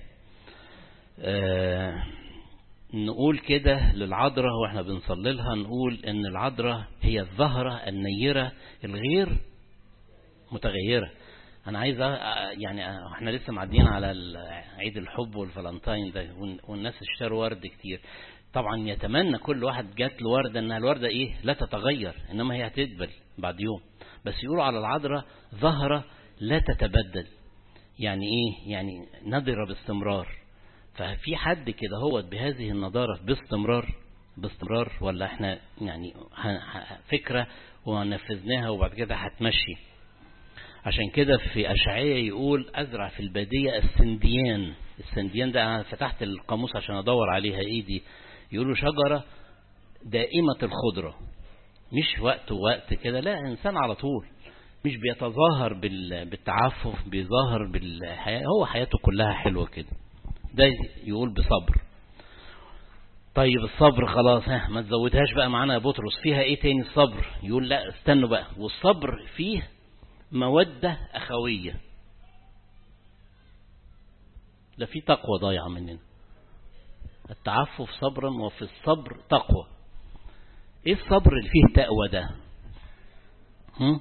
نقول كده للعذراء واحنا بنصلي لها نقول ان العذراء هي الزهرة النيرة الغير متغيرة انا عايز يعني احنا لسه معديين على عيد الحب والفالنتاين ده والناس اشتروا ورد كتير طبعا يتمنى كل واحد جات له ورده انها الورده ايه لا تتغير انما هي هتدبل بعد يوم بس يقولوا على العذراء زهره لا تتبدل يعني ايه يعني نضره باستمرار ففي حد كده هو بهذه النضاره باستمرار باستمرار ولا احنا يعني فكره ونفذناها وبعد كده هتمشي عشان كده في أشعية يقول أزرع في البادية السنديان السنديان ده أنا فتحت القاموس عشان أدور عليها إيه دي يقولوا شجرة دائمة الخضرة مش وقت ووقت كده لا إنسان على طول مش بيتظاهر بالتعفف بيظاهر بالحياة هو حياته كلها حلوة كده ده يقول بصبر طيب الصبر خلاص ها ما تزودهاش بقى معانا يا بطرس فيها ايه تاني الصبر يقول لا استنوا بقى والصبر فيه مودة أخوية ده في تقوى ضايعة مننا التعفف صبرا وفي الصبر تقوى ايه الصبر اللي فيه تقوى ده هم؟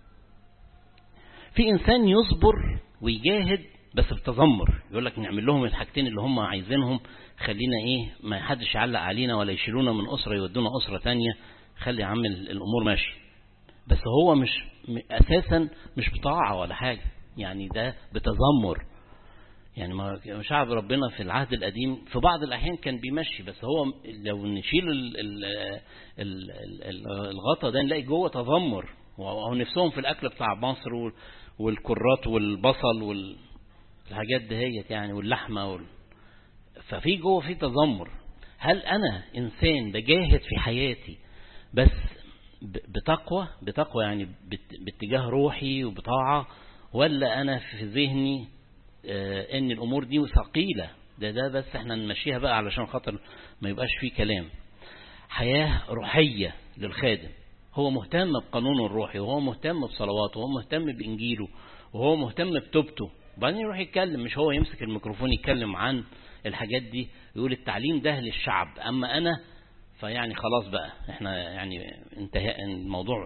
في انسان يصبر ويجاهد بس بتذمر يقول لك نعمل لهم الحاجتين اللي هم عايزينهم خلينا ايه ما حدش يعلق علينا ولا يشيلونا من اسره يودونا اسره تانية خلي يا عم الامور ماشي بس هو مش اساسا مش بطاعه ولا حاجه يعني ده بتذمر يعني ما شعب ربنا في العهد القديم في بعض الاحيان كان بيمشي بس هو لو نشيل ال ال ال ال الغطا ده نلاقي جوه تذمر وهو نفسهم في الاكل بتاع مصر والكرات والبصل والحاجات دهيت يعني واللحمه وال ففي جوه في تذمر هل انا انسان بجاهد في حياتي بس بتقوى بتقوى يعني باتجاه روحي وبطاعة ولا أنا في ذهني آه إن الأمور دي ثقيلة ده ده بس احنا نمشيها بقى علشان خاطر ما يبقاش فيه كلام حياة روحية للخادم هو مهتم بقانونه الروحي وهو مهتم بصلواته وهو مهتم بإنجيله وهو مهتم بتوبته وبعدين يروح يتكلم مش هو يمسك الميكروفون يتكلم عن الحاجات دي يقول التعليم ده للشعب أما أنا فيعني خلاص بقى احنا يعني انتهى الموضوع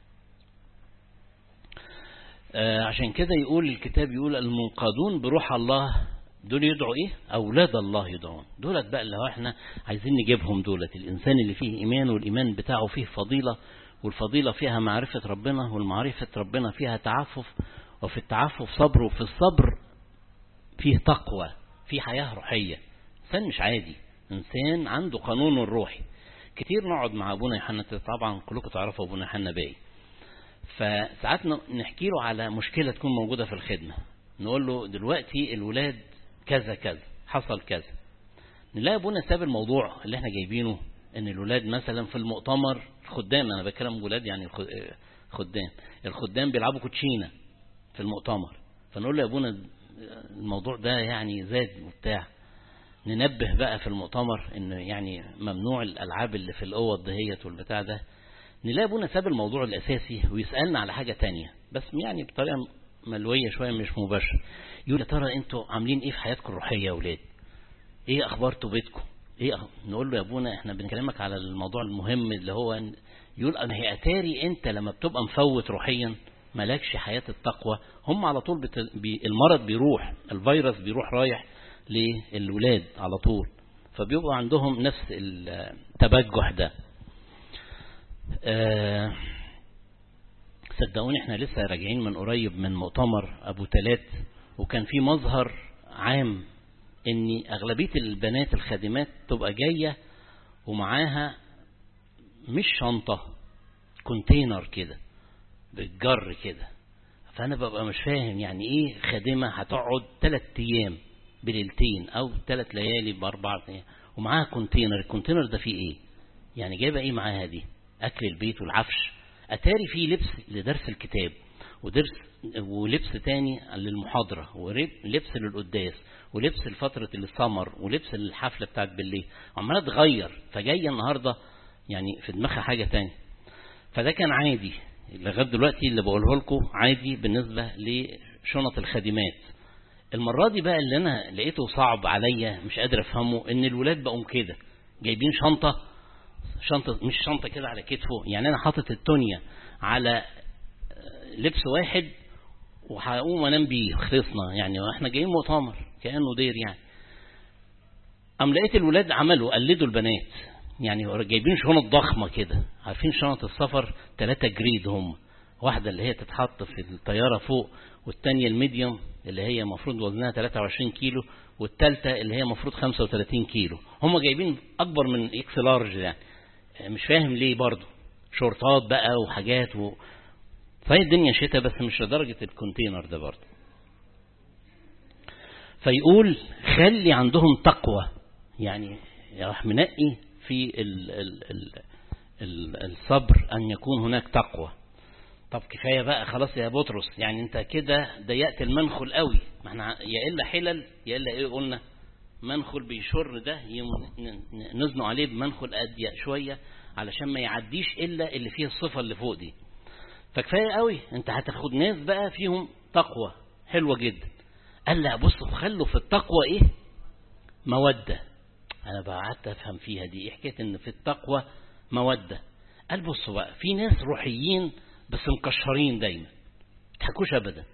آه عشان كده يقول الكتاب يقول المنقادون بروح الله دول يدعوا ايه اولاد الله يدعون دولت بقى اللي هو احنا عايزين نجيبهم دولت الانسان اللي فيه ايمان والايمان بتاعه فيه فضيلة والفضيلة فيها معرفة ربنا والمعرفة ربنا فيها تعفف وفي التعفف صبر وفي الصبر فيه تقوى فيه حياة روحية انسان مش عادي انسان عنده قانون الروحي كتير نقعد مع ابونا يوحنا طبعا كلكم تعرفوا ابونا يوحنا باقي فساعات نحكي له على مشكلة تكون موجودة في الخدمة نقول له دلوقتي الولاد كذا كذا حصل كذا نلاقي ابونا ساب الموضوع اللي احنا جايبينه ان الولاد مثلا في المؤتمر الخدام انا بكلم ولاد يعني الخدام الخدام بيلعبوا كوتشينه في المؤتمر فنقول له يا ابونا الموضوع ده يعني زاد وبتاع ننبه بقى في المؤتمر ان يعني ممنوع الالعاب اللي في الاوض دهيت والبتاع ده نلاقي ابونا ساب الموضوع الاساسي ويسالنا على حاجه تانية بس يعني بطريقه ملويه شويه مش مباشره يقول يا ترى انتوا عاملين ايه في حياتكم الروحيه يا اولاد ايه اخبار توبتكم ايه نقول له يا ابونا احنا بنكلمك على الموضوع المهم اللي هو يقول انا هي اتاري انت لما بتبقى مفوت روحيا مالكش حياة التقوى هم على طول بت... بي... المرض بيروح الفيروس بيروح رايح للولاد على طول فبيبقى عندهم نفس التبجح ده أه... صدقوني احنا لسه راجعين من قريب من مؤتمر ابو تلات وكان في مظهر عام ان اغلبية البنات الخادمات تبقى جاية ومعاها مش شنطة كونتينر كده بالجر كده فانا ببقى مش فاهم يعني ايه خادمة هتقعد ثلاث ايام بليلتين او ثلاث ليالي باربع ايام ومعاها كونتينر الكونتينر ده فيه ايه يعني جايبه ايه معاها دي اكل البيت والعفش اتاري فيه لبس لدرس الكتاب ودرس ولبس تاني للمحاضرة ولبس للقداس ولبس لفترة السمر ولبس للحفلة بتاعت بالليل عمالة تغير فجاية النهاردة يعني في دماغها حاجة تانية فده كان عادي لغاية دلوقتي اللي بقوله لكم عادي بالنسبة لشنط الخادمات المرة دي بقى اللي أنا لقيته صعب عليا مش قادر أفهمه إن الولاد بقوا كده جايبين شنطة شنطة مش شنطة كده على كتفه يعني أنا حاطط التونيا على لبس واحد وهقوم انام بيه خلصنا يعني احنا جايين مؤتمر كانه دير يعني ام لقيت الولاد عملوا قلدوا البنات يعني جايبين شنط ضخمه كده عارفين شنط السفر ثلاثة جريد هم واحده اللي هي تتحط في الطياره فوق والثانيه الميديوم اللي هي المفروض وزنها 23 كيلو والثالثه اللي هي المفروض 35 كيلو هم جايبين اكبر من اكس لارج يعني مش فاهم ليه برضه شورتات بقى وحاجات و... فهي الدنيا شتاء بس مش لدرجة الكونتينر ده برضه فيقول خلي عندهم تقوى يعني راح منقي في ال ال ال ال الصبر أن يكون هناك تقوى طب كفاية بقى خلاص يا بطرس يعني انت كده ضيقت المنخل قوي ما احنا يا إلا حلل يا إلا ايه قلنا منخل بيشر ده نزنوا عليه بمنخل أضيق شوية علشان ما يعديش إلا اللي فيه الصفة اللي فوق دي فكفايه قوي انت هتاخد ناس بقى فيهم تقوى حلوه جدا قال لا بصوا خلوا في التقوى ايه موده انا بقى قعدت افهم فيها دي ايه حكايه ان في التقوى موده قال بصوا بقى في ناس روحيين بس مكشرين دايما تحكوش ابدا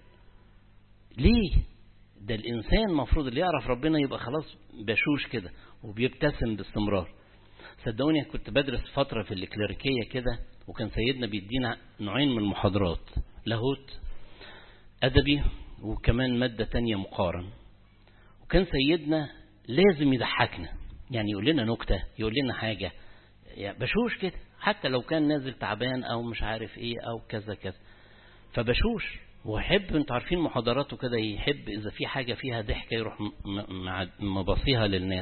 ليه ده الانسان المفروض اللي يعرف ربنا يبقى خلاص بشوش كده وبيبتسم باستمرار صدقوني كنت بدرس فتره في الكليريكيه كده وكان سيدنا بيدينا نوعين من المحاضرات لاهوت أدبي وكمان مادة تانية مقارن وكان سيدنا لازم يضحكنا يعني يقول لنا نكتة يقول لنا حاجة يعني بشوش كده حتى لو كان نازل تعبان أو مش عارف إيه أو كذا كذا فبشوش ويحب انتوا عارفين محاضراته كده يحب إذا في حاجة فيها ضحكة يروح مبصيها للناس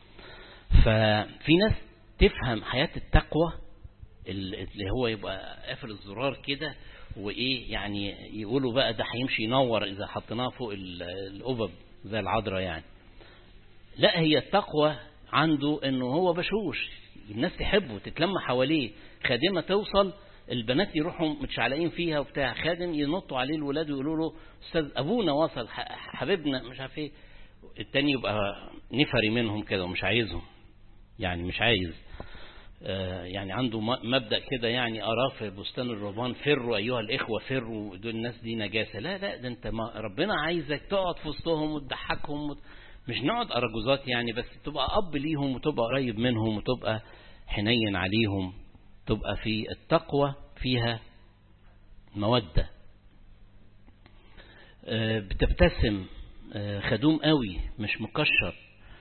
ففي ناس تفهم حياة التقوى اللي هو يبقى قافل الزرار كده وايه يعني يقولوا بقى ده هيمشي ينور اذا حطيناه فوق القبب زي العذراء يعني لا هي التقوى عنده انه هو بشوش الناس تحبه تتلم حواليه خادمه توصل البنات يروحوا متشعلقين فيها وبتاع خادم ينطوا عليه الولاد ويقولوا له استاذ ابونا وصل حبيبنا مش عارف ايه التاني يبقى نفري منهم كده ومش عايزهم يعني مش عايز يعني عنده مبدأ كده يعني أراه في بستان الرهبان فروا أيها الإخوة فروا دول الناس دي نجاسة لا لا ده أنت ما ربنا عايزك تقعد في وسطهم وتضحكهم وت... مش نقعد أرجوزات يعني بس تبقى أب ليهم وتبقى قريب منهم وتبقى حنين عليهم تبقى في التقوى فيها مودة بتبتسم خدوم قوي مش مكشر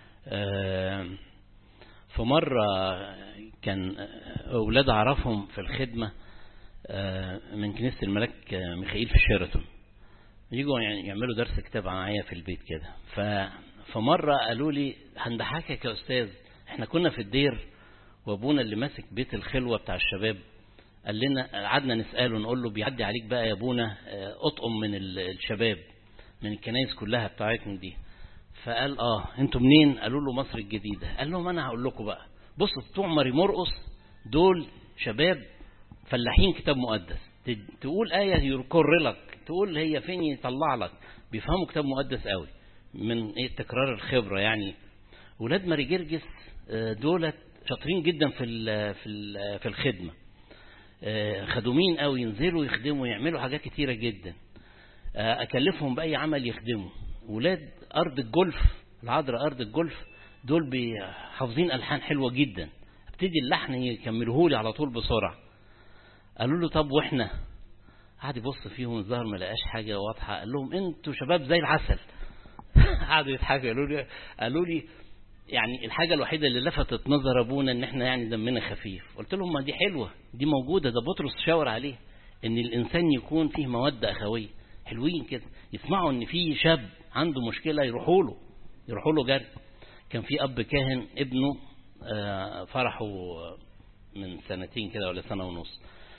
في مرة كان أولاد أعرفهم في الخدمة من كنيسة الملك ميخائيل في شيراتون يجوا يعني يعملوا درس كتاب معايا في البيت كده فمرة قالوا لي هنضحكك يا أستاذ احنا كنا في الدير وابونا اللي ماسك بيت الخلوة بتاع الشباب قال لنا قعدنا نسأله نقول له بيعدي عليك بقى يا ابونا اطقم من الشباب من الكنايس كلها بتاعتنا دي فقال اه انتوا منين قالوا له مصر الجديدة قال لهم انا هقول لكم بقى بصوا بتوع ماري مرقص دول شباب فلاحين كتاب مقدس تقول آية يكر لك تقول هي فين يطلع لك بيفهموا كتاب مقدس قوي من ايه تكرار الخبرة يعني ولاد ماري جرجس دولت شاطرين جدا في في في الخدمه خدومين قوي ينزلوا يخدموا يعملوا حاجات كتيره جدا اكلفهم باي عمل يخدموا ولاد ارض الجولف العذراء ارض الجولف دول حافظين الحان حلوه جدا ابتدي اللحن يكملوه لي على طول بسرعه قالوا له طب واحنا قعد يبص فيهم الظاهر ما لقاش حاجه واضحه قال لهم انتوا شباب زي العسل قعدوا يضحكوا قالوا لي قالوا لي يعني الحاجة الوحيدة اللي لفتت نظر أبونا إن إحنا يعني دمنا خفيف، قلت لهم ما دي حلوة، دي موجودة ده بطرس شاور عليه، إن الإنسان يكون فيه مودة أخوية، حلوين كده، يسمعوا إن في شاب عنده مشكلة يروحوا له، يروحوا له جري. كان في أب كاهن ابنه فرحه من سنتين كده ولا سنة ونص.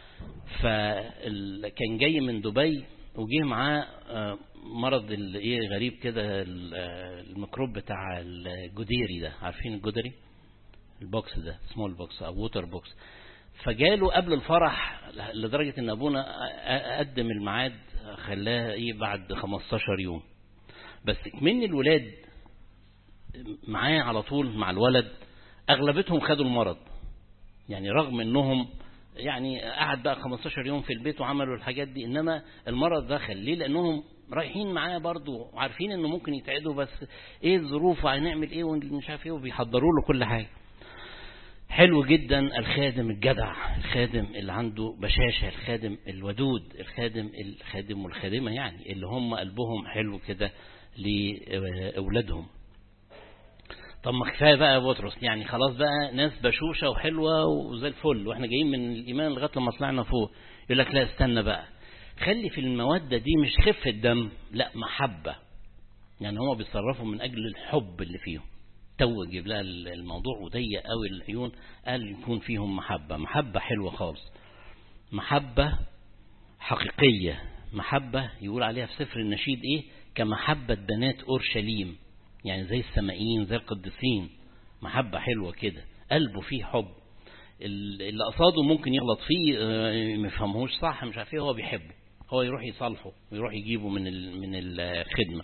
فكان جاي من دبي وجه معاه مرض ايه غريب كده الميكروب بتاع الجديري ده عارفين الجدري البوكس ده سمول بوكس او ووتر بوكس فجاله قبل الفرح لدرجة ان ابونا قدم الميعاد خلاه ايه بعد 15 يوم بس من الولاد معاه على طول مع الولد اغلبتهم خدوا المرض يعني رغم انهم يعني قعد بقى 15 يوم في البيت وعملوا الحاجات دي انما المرض دخل ليه لانهم رايحين معاه برضه وعارفين انه ممكن يتعدوا بس ايه الظروف وهنعمل ايه ومش عارف ايه وبيحضروا له كل حاجه حلو جدا الخادم الجدع الخادم اللي عنده بشاشه الخادم الودود الخادم الخادم والخادمه يعني اللي هم قلبهم حلو كده لاولادهم طب ما كفايه بقى يا بطرس يعني خلاص بقى ناس بشوشه وحلوه وزي الفل واحنا جايين من الايمان لغايه لما طلعنا فوق يقول لك لا استنى بقى خلي في الموده دي مش خفه دم لا محبه يعني هما بيتصرفوا من اجل الحب اللي فيهم تو جيب لها الموضوع وضيق قوي العيون قال يكون فيهم محبه محبه حلوه خالص محبه حقيقيه محبه يقول عليها في سفر النشيد ايه كمحبه بنات اورشليم يعني زي السمائيين زي القديسين محبة حلوة كده قلبه فيه حب اللي قصاده ممكن يغلط فيه ما يفهمهوش صح مش عارف ايه هو بيحبه هو يروح يصالحه ويروح يجيبه من من الخدمة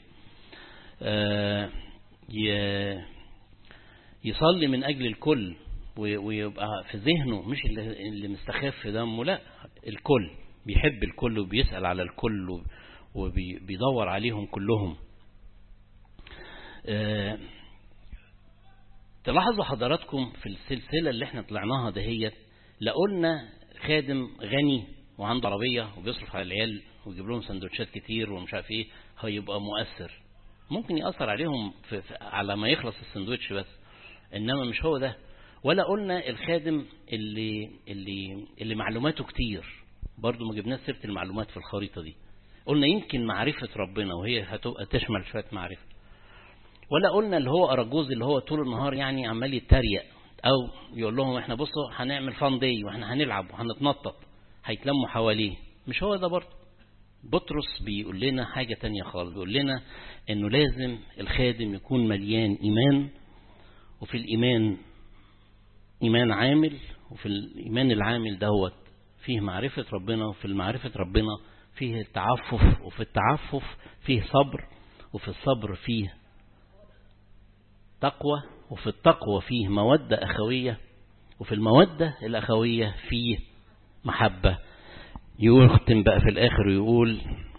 يصلي من أجل الكل ويبقى في ذهنه مش اللي مستخف في دمه لا الكل بيحب الكل وبيسأل على الكل وبيدور عليهم كلهم أه تلاحظوا حضراتكم في السلسلة اللي احنا طلعناها دهيت لا قلنا خادم غني وعنده عربية وبيصرف على العيال ويجيب لهم سندوتشات كتير ومش عارف ايه هيبقى مؤثر ممكن يأثر عليهم في في على ما يخلص السندوتش بس انما مش هو ده ولا قلنا الخادم اللي اللي اللي معلوماته كتير برضو ما جبناش سيره المعلومات في الخريطه دي قلنا يمكن معرفه ربنا وهي هتبقى تشمل شويه معرفه ولا قلنا اللي هو أراجوز اللي هو طول النهار يعني عمال يتريق أو يقول لهم احنا بصوا هنعمل فان داي واحنا هنلعب وهنتنطط هيتلموا حواليه مش هو ده برضه بطرس بيقول لنا حاجة تانية خالص بيقول لنا انه لازم الخادم يكون مليان ايمان وفي الايمان ايمان عامل وفي الايمان العامل دوت فيه معرفة ربنا وفي المعرفة ربنا فيه التعفف وفي التعفف فيه صبر وفي الصبر فيه تقوى وفي التقوى فيه مودة أخوية وفي المودة الأخوية فيه محبة يختم بقى في الآخر ويقول